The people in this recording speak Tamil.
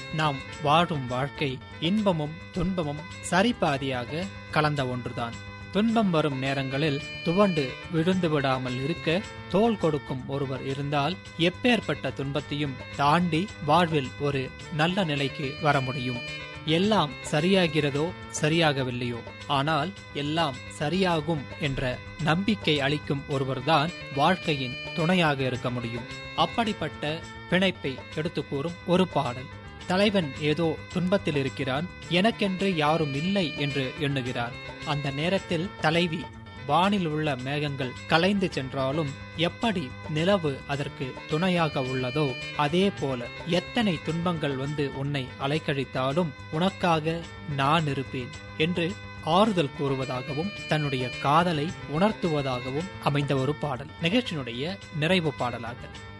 நாம் வாழும் வாழ்க்கை இன்பமும் துன்பமும் சரிபாதியாக கலந்த ஒன்றுதான் துன்பம் வரும் நேரங்களில் துவண்டு விழுந்து விடாமல் இருக்க தோள் கொடுக்கும் ஒருவர் இருந்தால் எப்பேற்பட்ட துன்பத்தையும் தாண்டி வாழ்வில் ஒரு நல்ல நிலைக்கு வர முடியும் எல்லாம் சரியாகிறதோ சரியாகவில்லையோ ஆனால் எல்லாம் சரியாகும் என்ற நம்பிக்கை அளிக்கும் ஒருவர்தான் வாழ்க்கையின் துணையாக இருக்க முடியும் அப்படிப்பட்ட பிணைப்பை எடுத்து கூறும் ஒரு பாடல் தலைவன் ஏதோ துன்பத்தில் இருக்கிறான் எனக்கென்று யாரும் இல்லை என்று எண்ணுகிறார் அந்த நேரத்தில் தலைவி வானில் உள்ள மேகங்கள் கலைந்து சென்றாலும் எப்படி நிலவு அதற்கு துணையாக உள்ளதோ அதே போல எத்தனை துன்பங்கள் வந்து உன்னை அலைக்கழித்தாலும் உனக்காக நான் இருப்பேன் என்று ஆறுதல் கூறுவதாகவும் தன்னுடைய காதலை உணர்த்துவதாகவும் அமைந்த ஒரு பாடல் நிகழ்ச்சியினுடைய நிறைவு பாடலாக